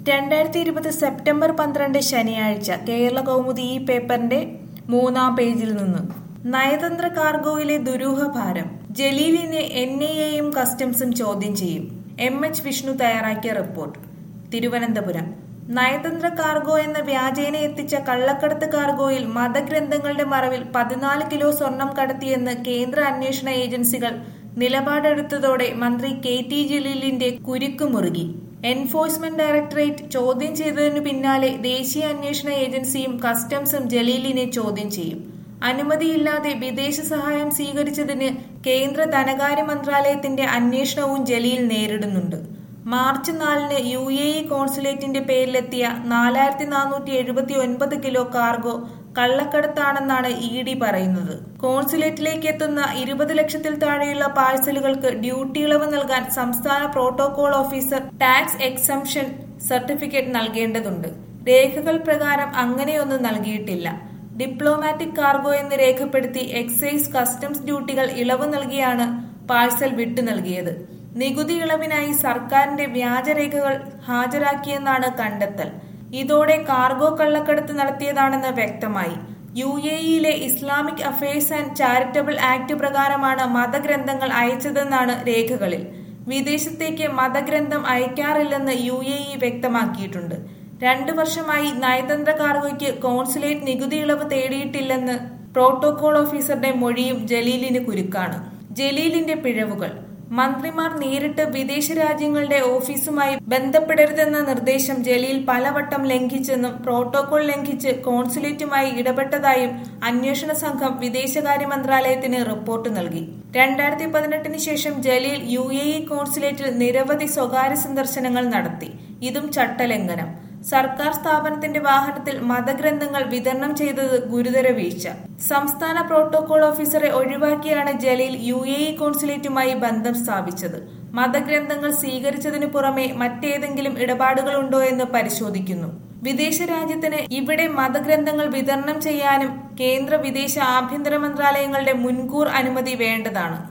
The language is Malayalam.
രണ്ടായിരത്തി ഇരുപത് സെപ്റ്റംബർ പന്ത്രണ്ട് ശനിയാഴ്ച കേരള കൗമുദി ഈ പേപ്പറിന്റെ മൂന്നാം പേജിൽ നിന്ന് നയതന്ത്ര കാർഗോയിലെ ദുരൂഹ ഭാരം ജലീലിനെ എൻ ഐ എയും കസ്റ്റംസും ചോദ്യം ചെയ്യും എം എച്ച് വിഷ്ണു തയ്യാറാക്കിയ റിപ്പോർട്ട് തിരുവനന്തപുരം നയതന്ത്ര കാർഗോ എന്ന വ്യാജേന എത്തിച്ച കള്ളക്കടത്ത് കാർഗോയിൽ മതഗ്രന്ഥങ്ങളുടെ മറവിൽ പതിനാല് കിലോ സ്വർണം കടത്തിയെന്ന് കേന്ദ്ര അന്വേഷണ ഏജൻസികൾ നിലപാടെടുത്തതോടെ മന്ത്രി കെ ടി ജലീലിന്റെ കുരുക്ക് മുറുകി എൻഫോഴ്സ്മെന്റ് ഡയറക്ടറേറ്റ് ചോദ്യം ചെയ്തതിനു പിന്നാലെ ദേശീയ അന്വേഷണ ഏജൻസിയും കസ്റ്റംസും ജലീലിനെ ചോദ്യം ചെയ്യും അനുമതിയില്ലാതെ വിദേശ സഹായം സ്വീകരിച്ചതിന് കേന്ദ്ര ധനകാര്യ മന്ത്രാലയത്തിന്റെ അന്വേഷണവും ജലീൽ നേരിടുന്നുണ്ട് മാർച്ച് നാലിന് യു എ ഇ കോൺസുലേറ്റിന്റെ പേരിലെത്തിയ നാലായിരത്തി നാനൂറ്റി എഴുപത്തി ഒൻപത് കിലോ കാർഗോ കള്ളക്കടത്താണെന്നാണ് ഇ ഡി പറയുന്നത് കോൺസുലേറ്റിലേക്ക് എത്തുന്ന ഇരുപത് ലക്ഷത്തിൽ താഴെയുള്ള പാഴ്സലുകൾക്ക് ഡ്യൂട്ടി ഇളവ് നൽകാൻ സംസ്ഥാന protocol officer tax exemption certificate നൽകേണ്ടതുണ്ട് രേഖകൾ പ്രകാരം അങ്ങനെയൊന്നും നൽകിയിട്ടില്ല ഡിപ്ലോമാറ്റിക് കാർഗോ എന്ന് രേഖപ്പെടുത്തി എക്സൈസ് കസ്റ്റംസ് ഡ്യൂട്ടികൾ ഇളവ് നൽകിയാണ് പാഴ്സൽ വിട്ടു നൽകിയത് നികുതി ഇളവിനായി സർക്കാരിന്റെ വ്യാജരേഖകൾ ഹാജരാക്കിയെന്നാണ് കണ്ടെത്തൽ ഇതോടെ കാർഗോ കള്ളക്കടത്ത് നടത്തിയതാണെന്ന് വ്യക്തമായി യു എ ഇയിലെ Islamic affairs and charitable act പ്രകാരമാണ് മതഗ്രന്ഥങ്ങൾ അയച്ചതെന്നാണ് രേഖകളിൽ വിദേശത്തേക്ക് മതഗ്രന്ഥം അയക്കാറില്ലെന്ന് യു എ ഇ വ്യക്തമാക്കിയിട്ടുണ്ട് രണ്ടു വർഷമായി നയതന്ത്ര കാർഗോയ്ക്ക് കോൺസുലേറ്റ് നികുതി ഇളവ് തേടിയിട്ടില്ലെന്ന് പ്രോട്ടോകോൾ ഓഫീസറുടെ മൊഴിയും ജലീലിന് കുരുക്കാണ് ജലീലിന്റെ പിഴവുകൾ മന്ത്രിമാർ നേരിട്ട് വിദേശ രാജ്യങ്ങളുടെ ഓഫീസുമായി ബന്ധപ്പെടരുതെന്ന നിർദ്ദേശം ജലീൽ പലവട്ടം ലംഘിച്ചെന്നും പ്രോട്ടോകോൾ ലംഘിച്ച് കോൺസുലേറ്റുമായി ഇടപെട്ടതായും അന്വേഷണ സംഘം വിദേശകാര്യ മന്ത്രാലയത്തിന് റിപ്പോർട്ട് നൽകി രണ്ടായിരത്തി പതിനെട്ടിന് ശേഷം ജലീൽ യു എ ഇ കോൺസുലേറ്റിൽ നിരവധി സ്വകാര്യ സന്ദർശനങ്ങൾ നടത്തി ഇതും ചട്ടലംഘനം സർക്കാർ സ്ഥാപനത്തിന്റെ വാഹനത്തിൽ മതഗ്രന്ഥങ്ങൾ വിതരണം ചെയ്തത് ഗുരുതര വീഴ്ച സംസ്ഥാന പ്രോട്ടോകോൾ ഓഫീസറെ ഒഴിവാക്കിയാണ് ജലീൽ യു എ ഇ കോൺസുലേറ്റുമായി ബന്ധം സ്ഥാപിച്ചത് മതഗ്രന്ഥങ്ങൾ സ്വീകരിച്ചതിനു പുറമെ മറ്റേതെങ്കിലും ഇടപാടുകളുണ്ടോ എന്ന് പരിശോധിക്കുന്നു വിദേശ രാജ്യത്തിന് ഇവിടെ മതഗ്രന്ഥങ്ങൾ വിതരണം ചെയ്യാനും കേന്ദ്ര വിദേശ ആഭ്യന്തര മന്ത്രാലയങ്ങളുടെ മുൻകൂർ അനുമതി വേണ്ടതാണ്